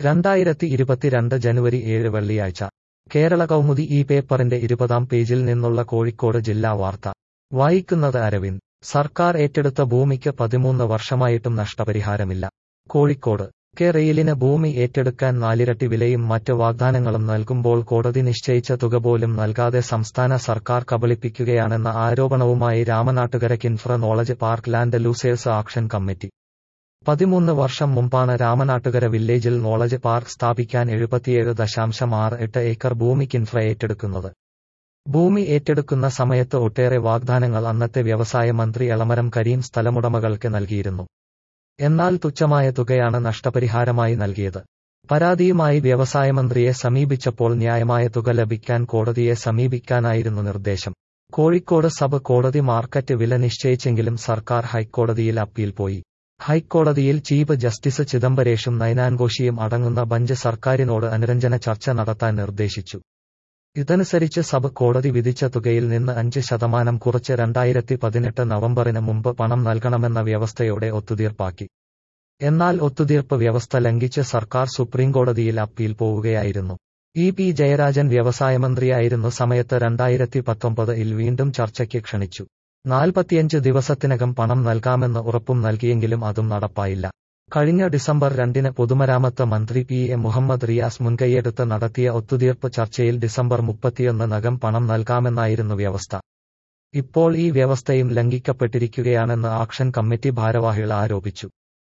രണ്ടായിരത്തി ഇരുപത്തിരണ്ട് ജനുവരി ഏഴ് വെള്ളിയാഴ്ച കേരള കൗമുദി ഈ പേപ്പറിന്റെ ഇരുപതാം പേജിൽ നിന്നുള്ള കോഴിക്കോട് ജില്ലാ വാർത്ത വായിക്കുന്നത് അരവിന്ദ് സർക്കാർ ഏറ്റെടുത്ത ഭൂമിക്ക് പതിമൂന്ന് വർഷമായിട്ടും നഷ്ടപരിഹാരമില്ല കോഴിക്കോട് കെ റെയിലിന് ഭൂമി ഏറ്റെടുക്കാൻ നാലിരട്ടി വിലയും മറ്റ് വാഗ്ദാനങ്ങളും നൽകുമ്പോൾ കോടതി നിശ്ചയിച്ച തുക പോലും നൽകാതെ സംസ്ഥാന സർക്കാർ കബളിപ്പിക്കുകയാണെന്ന ആരോപണവുമായി Ramanattukara Kinfra knowledge park land losers action committee പതിമൂന്ന് വർഷം മുമ്പാണ് രാമനാട്ടുകര വില്ലേജിൽ നോളജ് പാർക്ക് സ്ഥാപിക്കാൻ എഴുപത്തിയേഴ് ദശാംശം ആറ് എട്ട് ഏക്കർ ഭൂമി കിൻഫ്ര ഏറ്റെടുക്കുന്നത് ഭൂമി ഏറ്റെടുക്കുന്ന സമയത്ത് ഒട്ടേറെ വാഗ്ദാനങ്ങൾ അന്നത്തെ വ്യവസായ മന്ത്രി എളമരം കരീം സ്ഥലമുടമകൾക്ക് നൽകിയിരുന്നു എന്നാൽ തുച്ഛമായ തുകയാണ് നഷ്ടപരിഹാരമായി നൽകിയത് പരാതിയുമായി വ്യവസായ മന്ത്രിയെ സമീപിച്ചപ്പോൾ ന്യായമായ തുക ലഭിക്കാൻ കോടതിയെ സമീപിക്കാനായിരുന്നു നിർദ്ദേശം കോഴിക്കോട് സബ് കോടതി മാർക്കറ്റ് വില നിശ്ചയിച്ചെങ്കിലും സർക്കാർ ഹൈക്കോടതിയിൽ അപ്പീൽ പോയി ഹൈക്കോടതിയിൽ ചീഫ് ജസ്റ്റിസ് ചിദംബരേഷും നൈനാൻഘോഷിയും അടങ്ങുന്ന ബഞ്ച് സർക്കാരിനോട് അനുരഞ്ജന ചർച്ച നടത്താൻ നിർദ്ദേശിച്ചു ഇതനുസരിച്ച് സബ് കോടതി വിധിച്ച തുകയിൽ നിന്ന് അഞ്ച് ശതമാനം കുറച്ച് രണ്ടായിരത്തി പതിനെട്ട് നവംബറിന് മുമ്പ് പണം നൽകണമെന്ന വ്യവസ്ഥയോടെ ഒത്തുതീർപ്പാക്കി എന്നാൽ ഒത്തുതീർപ്പ് വ്യവസ്ഥ ലംഘിച്ച് സർക്കാർ സുപ്രീംകോടതിയിൽ അപ്പീൽ പോവുകയായിരുന്നു ഇ പി ജയരാജൻ വ്യവസായ മന്ത്രിയായിരുന്ന സമയത്ത് രണ്ടായിരത്തി പത്തൊമ്പതിൽ വീണ്ടും ചർച്ചയ്ക്ക് ക്ഷണിച്ചു നാൽപ്പത്തിയഞ്ച് ദിവസത്തിനകം പണം നൽകാമെന്ന് ഉറപ്പും നൽകിയെങ്കിലും അതും നടപ്പായില്ല കഴിഞ്ഞ ഡിസംബർ രണ്ടിന് പൊതുമരാമത്ത് മന്ത്രി പി എ മുഹമ്മദ് റിയാസ് മുൻകൈയെടുത്ത് നടത്തിയ ഒത്തുതീർപ്പ് ചർച്ചയിൽ ഡിസംബർ മുപ്പത്തിയൊന്നിനകം പണം നൽകാമെന്നായിരുന്നു വ്യവസ്ഥ ഇപ്പോൾ ഈ വ്യവസ്ഥയും ലംഘിക്കപ്പെട്ടിരിക്കുകയാണെന്ന് ആക്ഷൻ കമ്മിറ്റി ഭാരവാഹികൾ ആരോപിച്ചു